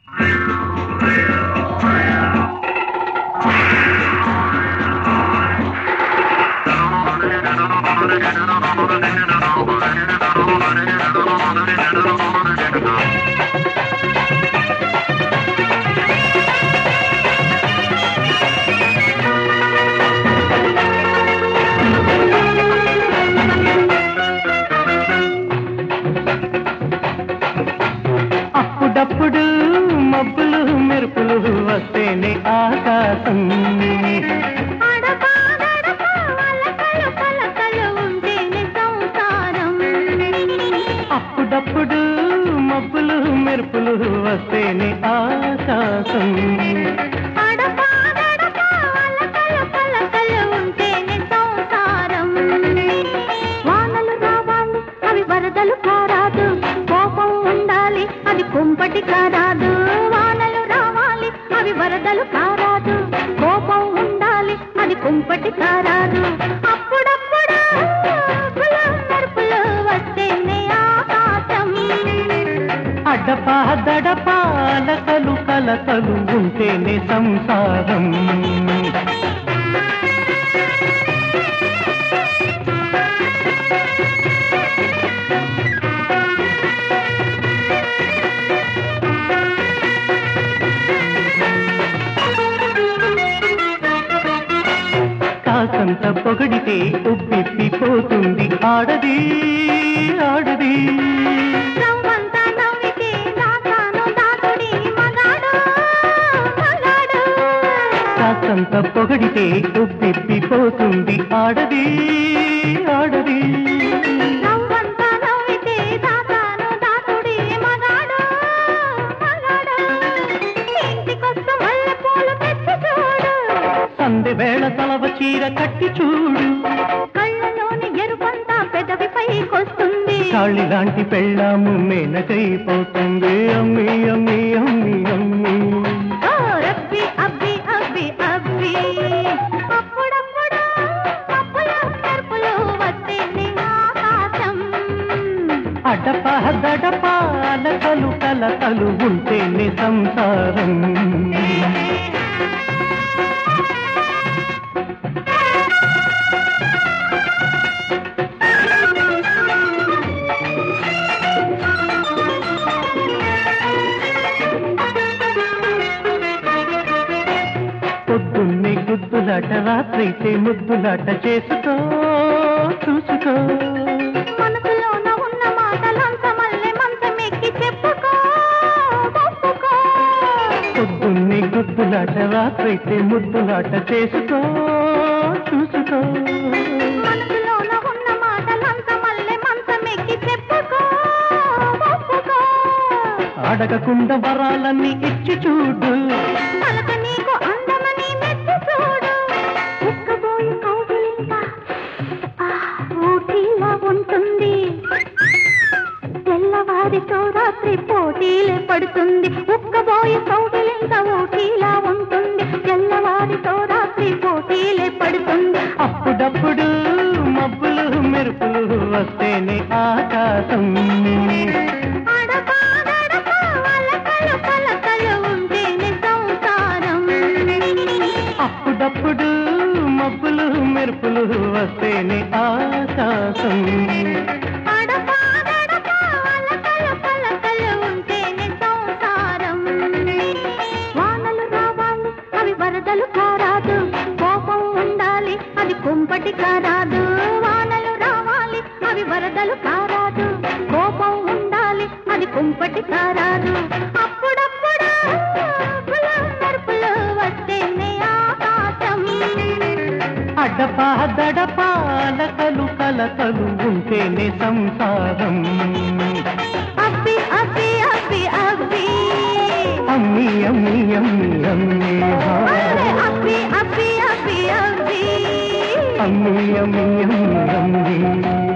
అప్పుడప్పుడు మబ్బులు మెరుపులు వస్తేనే ఆకాశం అడపా గడపా అలకలు పలకలు ఉంటేనే సంసారం అప్పుడప్పుడు మబ్బులు మెరుపులు వస్తేనే ఆకాశం అడపా గడపా అలకలు పలకలు ఉంటేనే సంసారం వానలు రావాలి అవి వరదలు కారాదు కోపం ఉండాలి అది కుంపటి కారాదు వానలు రావాలి అవి వరదలు కారాదు కోపం ఉండాలి అది కుంపటి కారాదు అప్పుడప్పుడు కులం మెరుపులు వస్తేనే ఆకాశం అడపా దడపా అలకలు కలకలు ఉంటేనే సంసారం కాసంత పొగడితే ఉబ్బిప్పిపోతుంది ఆడది ఆడది నవ్వంతా నవ్వితే దాచాను దాచుడి మగాడు మగాడు కాసంత పొగడితే ఉబ్బిప్పిపోతుంది ఆడది ఆడది నవ్వంతా నవ్వితే దాచాను దాచుడి మగాడు మగాడు ఇంటికొస్తు మల్లెపూలు తెచ్చి చూడు సందె వేళ తలవ చీర కట్టి చూడు కళ్ళలోని ఎరుపంతా పెదవిపైకొస్తుంది కాళి లాంటి పెళ్ళాము మేనకైపోతుంది అమ్మి అమ్మి అమ్మి అమ్మి ఓ రబ్బి అబ్బి అబ్బి అబ్బి అప్పుడప్పుడు అప్పుల మెరుపులు వస్తేనే ఆకాశం అడప దడప అలకలు కలకలు ఉంటేనే సంసారం పొద్దున్నే గుద్దులాట రాత్రైతే ముద్దులాట చేసుకో చూసుకో మనసులోన ఉన్న మాటలంత మల్లె మంచమెక్కి చెప్పుకో ఒప్పుకో పొద్దున్నే గుద్దులాట రాత్రైతే ముద్దులాట చేసుకో చూసుకో మనసులోన ఉన్న మాటలంత మల్లె మంచమెక్కి చెప్పుకో ఒప్పుకో అడగకుండా వరాలన్నీ ఇచ్చి చూడు పలక నీకు అందమని మెచ్చి చూడు ఉక్కబోయి కౌగిలింత ఆ, ఊటీలా ఉంటుంది తెల్లవారితో రాత్రి పోటీలే పడుతుంది ఉక్కబోయి కౌగిలింత ఊటీలా ఉంటుంది తెల్లవారితో రాత్రి పోటీలే పడుతుంది అప్పుడప్పుడు మబ్బులు మెరుపులు వస్తేనే ఆకాశం అడపా గడపా అలకలు పలకలు ఉంటేనే సంసారం అప్పుడప్పుడు మబ్బులు మెరుపులు వస్తేనే ఆకాశం అడపా గడపా అలకలు పలకలు ఉంటేనే సంసారం వానలు రావాలి అవి వరదలు కారాదు కోపం ఉండాలి అది కుంపటి కారాదు వానలు రావాలి అవి వరదలు కారాదు కోపం ఉండాలి అది కుంపటి కారాదు అప్పుడప్పుడు కులం మెరుపులు వస్తేనే ఆకాశం అడప దడప అలకలు కలకలు ఉంటేనే సంసారం అబ్బి అబ్బి అబ్బి అబ్బి అమ్మి అమ్మి అమ్మి అమ్మి హా. అబ్బి అబ్బి అబ్బి అబ్బి అమ్మి అమ్మి అమ్మి అమ్మి